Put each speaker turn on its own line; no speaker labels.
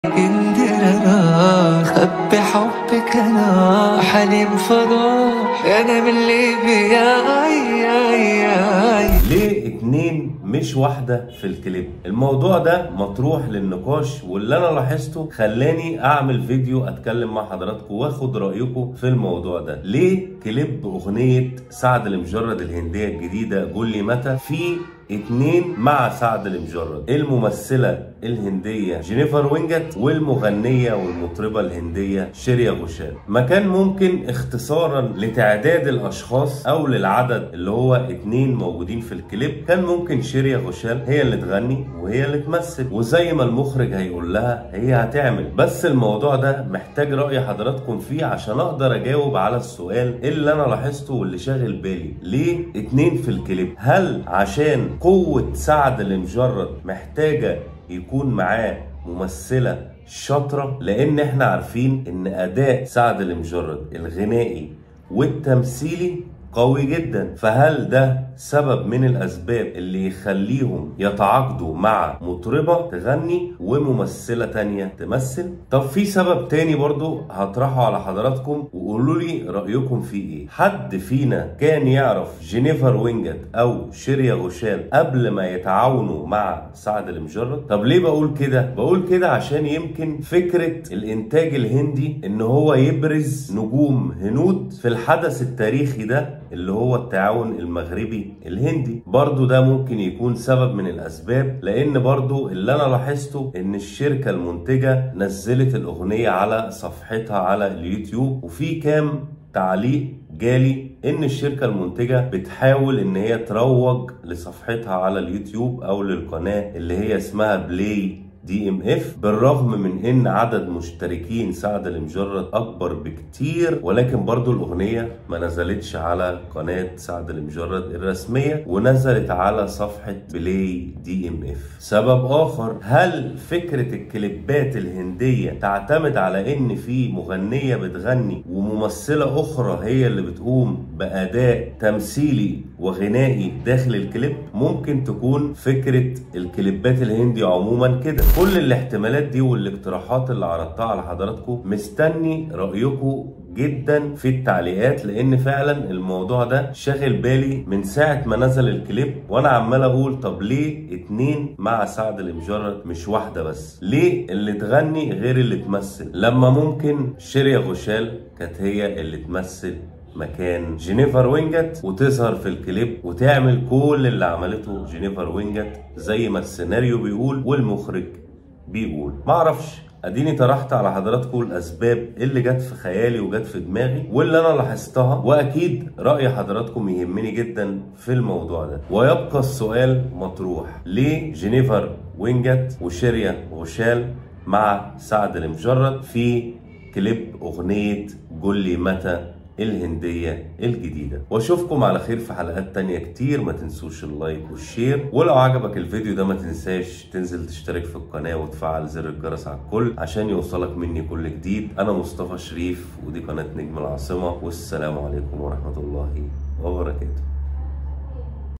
انا خبي حبك انا حليم فضاح انا من ليبيا اي اي اي
ليه اتنين مش واحدة في الكليب الموضوع ده مطروح للنقاش واللي انا لاحظته خلاني اعمل فيديو اتكلم مع حضراتكم واخد رأيكم في الموضوع ده ليه كليب اغنية سعد المجرد الهندية الجديدة قول لي متى في اتنين مع سعد المجرد الممثلة الهندية جينيفر وينجت والمغنية والمطربة الهندية شيريا غوشال ما كان ممكن اختصارا لتعداد الاشخاص او للعدد اللي هو اتنين موجودين في الكليب كان ممكن شيريا غوشال هي اللي تغني وهي اللي تمثل وزي ما المخرج هيقول لها هي هتعمل بس الموضوع ده محتاج رأي حضراتكم فيه عشان اقدر اجاوب على السؤال اللي انا لاحظته واللي شاغل بالي ليه اتنين في الكليب هل عشان قوة سعد المجرد محتاجة يكون معاه ممثلة شاطرة لأن احنا عارفين إن أداء سعد المجرد الغنائي والتمثيلي قوي جدا فهل ده سبب من الاسباب اللي يخليهم يتعاقدوا مع مطربة تغني وممثلة تانية تمثل طب في سبب تاني برضو هطرحه على حضراتكم وقولوا لي رأيكم فيه ايه حد فينا كان يعرف جينيفر وينجت او شيريا غوشال قبل ما يتعاونوا مع سعد المجرد طب ليه بقول كده بقول كده عشان يمكن فكرة الانتاج الهندي ان هو يبرز نجوم هنود في الحدث التاريخي ده اللي هو التعاون المغربي الهندي برضو ده ممكن يكون سبب من الاسباب لان برضو اللي انا لاحظته ان الشركة المنتجة نزلت الاغنية على صفحتها على اليوتيوب وفي كام تعليق جالي ان الشركة المنتجة بتحاول ان هي تروج لصفحتها على اليوتيوب او للقناة اللي هي اسمها بلاي دي ام اف بالرغم من ان عدد مشتركين سعد المجرد اكبر بكتير ولكن برضو الاغنية ما نزلتش على قناة سعد المجرد الرسمية ونزلت على صفحة بلاي دي ام اف سبب اخر هل فكرة الكليبات الهندية تعتمد على ان في مغنية بتغني وممثلة اخرى هي اللي بتقوم باداء تمثيلي وغنائي داخل الكليب ممكن تكون فكرة الكليبات الهندي عموما كده كل الاحتمالات دي والاقتراحات اللي عرضتها على حضراتكم مستني رأيكم جدا في التعليقات لان فعلا الموضوع ده شاغل بالي من ساعة ما نزل الكليب وانا عمال اقول طب ليه اتنين مع سعد المجرد مش واحدة بس ليه اللي تغني غير اللي تمثل لما ممكن شيريا غوشال كانت هي اللي تمثل مكان جينيفر وينجت وتظهر في الكليب وتعمل كل اللي عملته جينيفر وينجت زي ما السيناريو بيقول والمخرج بيقول معرفش اديني طرحت على حضراتكم الاسباب اللي جت في خيالي وجت في دماغي واللي انا لاحظتها واكيد راي حضراتكم يهمني جدا في الموضوع ده ويبقى السؤال مطروح ليه جينيفر وينجت وشيريا غوشال مع سعد المجرد في كليب اغنيه قول لي متى الهندية الجديدة واشوفكم على خير في حلقات تانية كتير ما تنسوش اللايك والشير ولو عجبك الفيديو ده ما تنساش تنزل تشترك في القناة وتفعل زر الجرس على الكل عشان يوصلك مني كل جديد انا مصطفى شريف ودي قناة نجم العاصمة والسلام عليكم ورحمة الله وبركاته